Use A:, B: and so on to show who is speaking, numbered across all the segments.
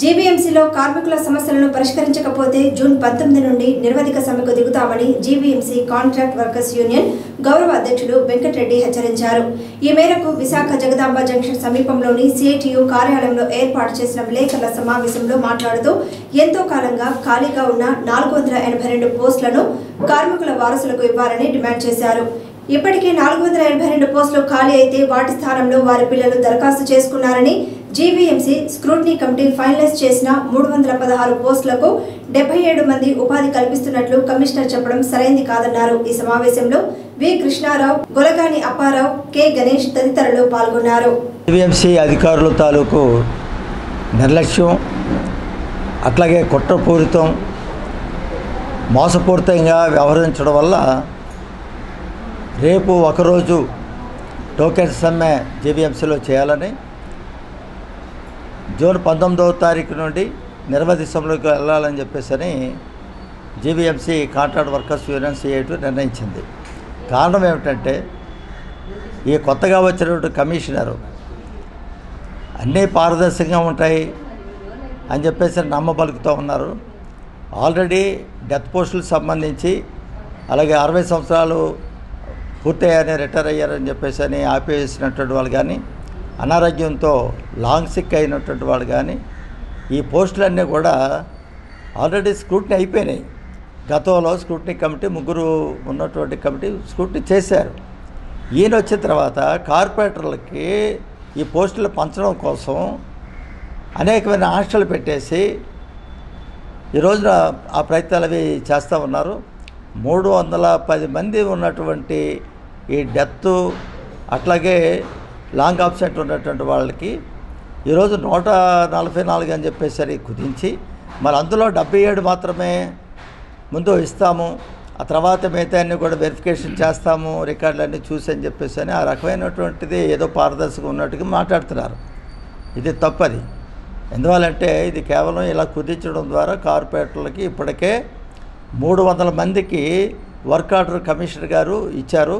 A: జీవీఎంసీలో కార్మికుల సమస్యలను పరిష్కరించకపోతే జూన్ పంతొమ్మిది నుండి నిరవధిక సమ్మెకు దిగుతామని జీవీఎంసీ కాంట్రాక్ట్ వర్కర్స్ యూనియన్ గౌరవ అధ్యక్షుడు వెంకటరెడ్డి హెచ్చరించారు ఈ మేరకు విశాఖ జగదాంబ జంక్షన్ సమీపంలోని సిఐటియు కార్యాలయంలో ఏర్పాటు చేసిన విలేకరుల సమావేశంలో మాట్లాడుతూ ఎంతో కాలంగా ఖాళీగా ఉన్న నాలుగు వందల ఎనభై రెండు పోస్టులను కార్మికుల వారసులకు ఇవ్వాలని డిమాండ్ చేశారు ఇప్పటికే నాలుగు వందల ఎనభై రెండు పోస్టులు ఖాళీ అయితే వాటి స్థానంలో వారి పిల్లలు దరఖాస్తు చేసుకున్నారని జీవీఎంసీ స్క్రూట్నీ కమిటీ ఫైనలైజ్ చేసిన మూడు వందల పదహారు పోస్టులకు డెబ్బై ఏడు మంది ఉపాధి కల్పిస్తున్నట్లు కమిషనర్ చెప్పడం సరైంది కాదన్నారు ఈ సమావేశంలో వి కృష్ణారావు గొలగాని అప్పారావు కె గణేష్ తదితరులు పాల్గొన్నారు
B: టీవీఎంసీ అధికారుల తాలూకు నిర్లక్ష్యం అట్లాగే కుట్రపూరితం మోసపూరితంగా వ్యవహరించడం వల్ల రేపు ఒకరోజు టోకెన్ సమ్మె జీవీఎంసీలో చేయాలని జూన్ పంతొమ్మిదవ తారీఖు నుండి నిరవధి సమ్మెలోకి వెళ్ళాలని చెప్పేసి GVMC contract workers union CITU నిర్ణయించింది కారణం ఏమిటంటే ఈ కొత్తగా వచ్చినటువంటి కమిషనరు అన్నీ పారదర్శకంగా ఉంటాయి అని చెప్పేసి నమ్మబలుకుతూ ఉన్నారు ఆల్రెడీ డెత్ పోస్టులకు సంబంధించి అలాగే అరవై సంవత్సరాలు పూర్తయ్యారని రిటైర్ అయ్యారని చెప్పేసి అని ఆపేసినటువంటి వాళ్ళు కానీ అనారోగ్యంతో లాంగ్ సిక్ అయినటువంటి వాళ్ళు కానీ ఈ పోస్టులన్నీ కూడా ఆల్రెడీ స్క్రూటినీ అయిపోయినాయి గతంలో స్క్రూటినీ కమిటీ ముగ్గురు ఉన్నటువంటి కమిటీ స్క్రూటినీ చేశారు ఈయన వచ్చిన తర్వాత కార్పొరేటర్లకి ఈ పోస్టులు పంచడం కోసం అనేకమైన ఆంక్షలు పెట్టేసి ఈ రోజున ఆ ప్రయత్నాలు అవి చేస్తూ ఉన్నారు మూడు వందల పది మంది ఉన్నటువంటి ఈ డెత్ అట్లాగే లాంగ్ ఆబ్సెంట్ ఉన్నటువంటి వాళ్ళకి ఈరోజు నూట నలభై నాలుగు అని చెప్పేసరి కుదించి మరి అందులో డెబ్బై ఏడు మాత్రమే ముందు ఇస్తాము ఆ తర్వాత మిగతా అన్ని కూడా వెరిఫికేషన్ చేస్తాము రికార్డులన్నీ చూసి అని చెప్పేసి అని ఆ రకమైనటువంటిది ఏదో పారదర్శకం ఉన్నట్టుగా మాట్లాడుతున్నారు ఇది తప్పది ఎందువల్లంటే ఇది కేవలం ఇలా కుదించడం ద్వారా కార్పొరేటర్లకి ఇప్పటికే మూడు వందల మందికి వర్క్ ఆర్డర్ కమిషనర్ గారు ఇచ్చారు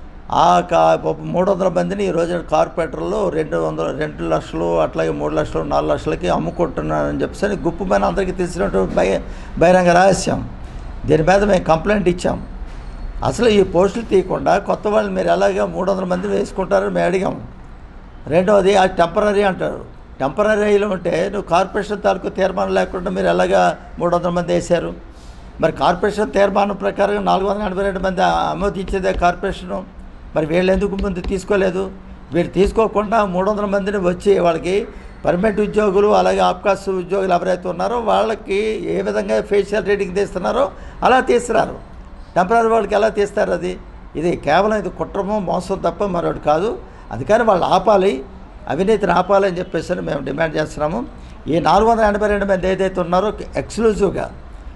B: ఆ కా మూడు వందల మందిని ఈ రోజు కార్పొరేటర్లు రెండు వందల రెండు లక్షలు అట్లాగే మూడు లక్షలు నాలుగు లక్షలకి అమ్ముకుంటున్నారని చెప్పేసి గుప్పమైన అందరికీ తెలిసినటువంటి బహి బహిరంగ రహస్యం దీని మీద మేము కంప్లైంట్ ఇచ్చాం అసలు ఈ పోస్టులు తీయకుండా కొత్త వాళ్ళు మీరు ఎలాగా మూడు వందల మంది వేసుకుంటారని మేము అడిగాం రెండవది ఆ టెంపరీ అంటారు టెంపరీలో ఉంటే నువ్వు కార్పొరేషన్ తాలూకు తీర్మానం లేకుండా మీరు ఎలాగా మూడు వందల మంది వేశారు మరి కార్పొరేషన్ తీర్మానం ప్రకారం నాలుగు వందల ఎనభై రెండు మంది ఆమోదించేదే కార్పొరేషను మరి వీళ్ళు ఎందుకు ముందు తీసుకోలేదు వీళ్ళు తీసుకోకుండా మూడు వందల మందిని వచ్చి వాళ్ళకి పర్మనెంట్ ఉద్యోగులు అలాగే ఆప్కాస్ ఉద్యోగులు ఎవరైతే ఉన్నారో వాళ్ళకి ఏ విధంగా ఫేషియల్ రేటింగ్ తీస్తున్నారో అలా తీస్తున్నారు టెంపరీ వాళ్ళకి ఎలా తీస్తారు అది ఇది కేవలం ఇది కుట్రమో మోసం తప్ప మరొకటి కాదు అందుకని వాళ్ళు ఆపాలి అవినీతిని ఆపాలని చెప్పేసి మేము డిమాండ్ చేస్తున్నాము ఈ నాలుగు వందల ఎనభై రెండు మంది ఏదైతే ఉన్నారో ఎక్స్క్లూజివ్గా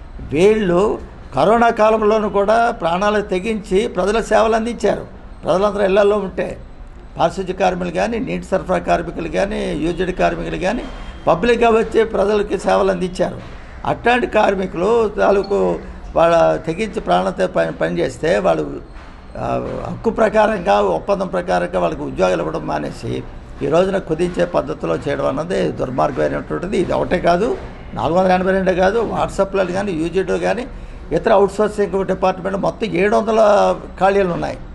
B: వీళ్ళు కరోనా కాలంలోనూ కూడా ప్రాణాలు తెగించి ప్రజల సేవలు అందించారు ప్రజలందరూ ఇళ్లలో ఉంటే పారిశుద్ధ్య కార్మికులు కానీ నీటి సరఫరా కార్మికులు కానీ యూజెడ్ కార్మికులు కానీ పబ్లిక్గా వచ్చి ప్రజలకి సేవలు అందించారు అట్లాంటి కార్మికులు తాలూకు వాళ్ళ తెగించి ప్రాణంతో పని పనిచేస్తే వాళ్ళు ఆ, హక్కు ప్రకారంగా ఒప్పందం ప్రకారంగా వాళ్ళకి ఉద్యోగాలు ఇవ్వడం మానేసి ఈ రోజున కుదించే పద్ధతిలో చేయడం అన్నది దుర్మార్గమైనటువంటిది ఇది ఒకటే కాదు నాలుగు వందల ఎనభై రెండు కాదు వాట్సాప్లో కానీ యూజీడో కానీ ఇతర అవుట్సోర్సింగ్ డిపార్ట్మెంట్ మొత్తం ఏడు వందల ఖాళీలు ఉన్నాయి